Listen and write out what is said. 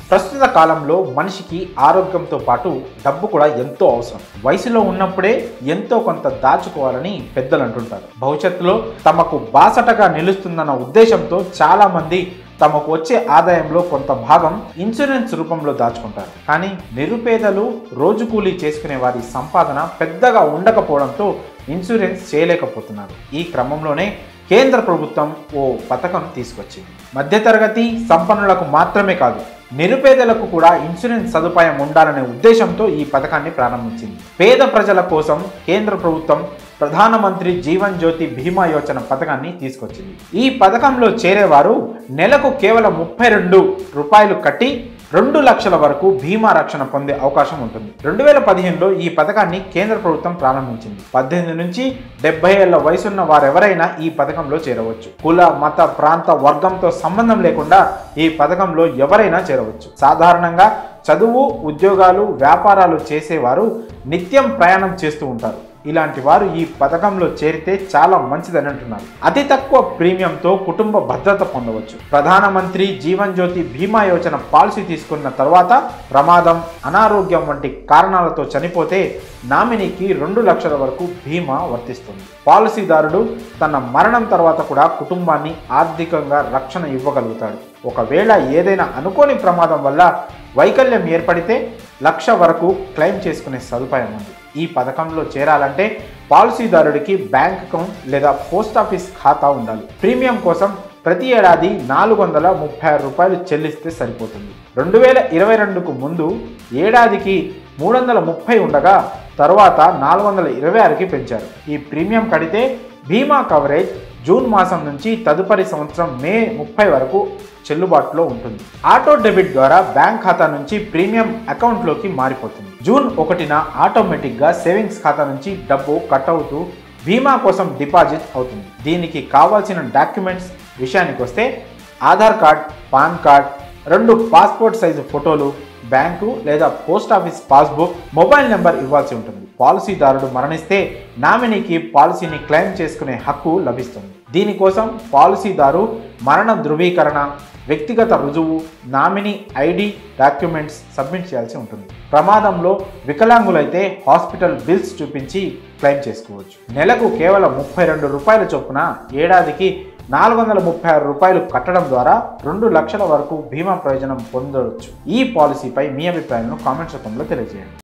ప్రస్తుత కాలంలో మనిషికి ఆరోగ్యంతో పాటు డబ్బు కూడా ఎంతో అవసరం వయసులో ఉన్నప్పుడే ఎంతో కొంత దాచుకోవాలని పెద్దలు అంటుంటారు భవిష్యత్తులో తమకు బాసటగా నిలుస్తుందన్న ఉద్దేశంతో చాలా మంది తమకు వచ్చే ఆదాయంలో కొంత భాగం ఇన్సూరెన్స్ రూపంలో దాచుకుంటారు కానీ నిరుపేదలు రోజు కూలీ చేసుకునే వారి సంపాదన పెద్దగా ఉండకపోవడంతో ఇన్సూరెన్స్ చేయలేకపోతున్నారు ఈ క్రమంలోనే కేంద్ర ప్రభుత్వం ఓ పథకం తీసుకొచ్చింది మధ్యతరగతి సంపన్నులకు మాత్రమే కాదు నిరుపేదలకు కూడా ఇన్సూరెన్స్ సదుపాయం ఉండాలనే ఉద్దేశంతో ఈ పథకాన్ని ప్రారంభించింది పేద ప్రజల కోసం కేంద్ర ప్రభుత్వం ప్రధానమంత్రి జీవన్ జ్యోతి బీమా యోజన పథకాన్ని తీసుకొచ్చింది ఈ పథకంలో చేరేవారు నెలకు కేవలం ముప్పై రెండు రూపాయలు కట్టి రెండు లక్షల వరకు బీమా రక్షణ పొందే అవకాశం ఉంటుంది రెండు వేల పదిహేనులో ఈ పథకాన్ని కేంద్ర ప్రభుత్వం ప్రారంభించింది పద్దెనిమిది నుంచి డెబ్బై ఏళ్ల వయసున్న వారెవరైనా ఈ పథకంలో చేరవచ్చు కుల మత ప్రాంత వర్గంతో సంబంధం లేకుండా ఈ పథకంలో ఎవరైనా చేరవచ్చు సాధారణంగా చదువు ఉద్యోగాలు వ్యాపారాలు చేసేవారు నిత్యం ప్రయాణం చేస్తూ ఉంటారు ఇలాంటి వారు ఈ పథకంలో చేరితే చాలా మంచిదని అంటున్నారు అతి తక్కువ ప్రీమియంతో కుటుంబ భద్రత పొందవచ్చు ప్రధానమంత్రి జీవన్ జ్యోతి బీమా యోజన పాలసీ తీసుకున్న తర్వాత ప్రమాదం అనారోగ్యం వంటి కారణాలతో చనిపోతే నామినీకి రెండు లక్షల వరకు బీమా వర్తిస్తుంది పాలసీదారుడు తన మరణం తర్వాత కూడా కుటుంబాన్ని ఆర్థికంగా రక్షణ ఇవ్వగలుగుతాడు ఒకవేళ ఏదైనా అనుకోని ప్రమాదం వల్ల వైకల్యం ఏర్పడితే లక్ష వరకు క్లెయిమ్ చేసుకునే సదుపాయం ఉంది ఈ పథకంలో చేరాలంటే పాలసీదారుడికి బ్యాంక్ అకౌంట్ లేదా పోస్ట్ ఆఫీస్ ఖాతా ఉండాలి ప్రీమియం కోసం ప్రతి ఏడాది నాలుగు వందల ముప్పై ఆరు రూపాయలు చెల్లిస్తే సరిపోతుంది రెండు వేల ఇరవై రెండుకు ముందు ఏడాదికి మూడు వందల ముప్పై ఉండగా తర్వాత నాలుగు వందల ఇరవై ఆరుకి పెంచారు ఈ ప్రీమియం కడితే బీమా కవరేజ్ జూన్ మాసం నుంచి తదుపరి సంవత్సరం మే ముప్పై వరకు చెల్లుబాటులో ఉంటుంది ఆటో డెబిట్ ద్వారా బ్యాంక్ ఖాతా నుంచి ప్రీమియం అకౌంట్లోకి మారిపోతుంది జూన్ ఒకటిన ఆటోమేటిక్గా సేవింగ్స్ ఖాతా నుంచి డబ్బు కట్ అవుతూ బీమా కోసం డిపాజిట్ అవుతుంది దీనికి కావాల్సిన డాక్యుమెంట్స్ విషయానికి వస్తే ఆధార్ కార్డ్ పాన్ కార్డ్ రెండు పాస్పోర్ట్ సైజు ఫోటోలు బ్యాంకు లేదా post office passbook mobile number ఇవ్వాల్సి ఉంటుంది పాలసీదారుడు మరణిస్తే నామినీకి పాలసీని క్లెయిమ్ చేసుకునే హక్కు లభిస్తుంది దీనికోసం పాలసీదారు మరణ ధృవీకరణ వ్యక్తిగత రుజువు నామినీ ఐడి డాక్యుమెంట్స్ సబ్మిట్ చేయాల్సి ఉంటుంది ప్రమాదంలో వికలాంగులైతే హాస్పిటల్ బిల్స్ చూపించి క్లెయిమ్ చేసుకోవచ్చు నెలకు కేవలం ముప్పై రెండు రూపాయల చొప్పున ఏడాదికి నాలుగు వందల ముప్పై ఆరు రూపాయలు కట్టడం ద్వారా రెండు లక్షల వరకు బీమా ప్రయోజనం పొందవచ్చు ఈ పాలసీపై మీ అభిప్రాయాలను కామెంట్స్ రూపంలో తెలియజేయండి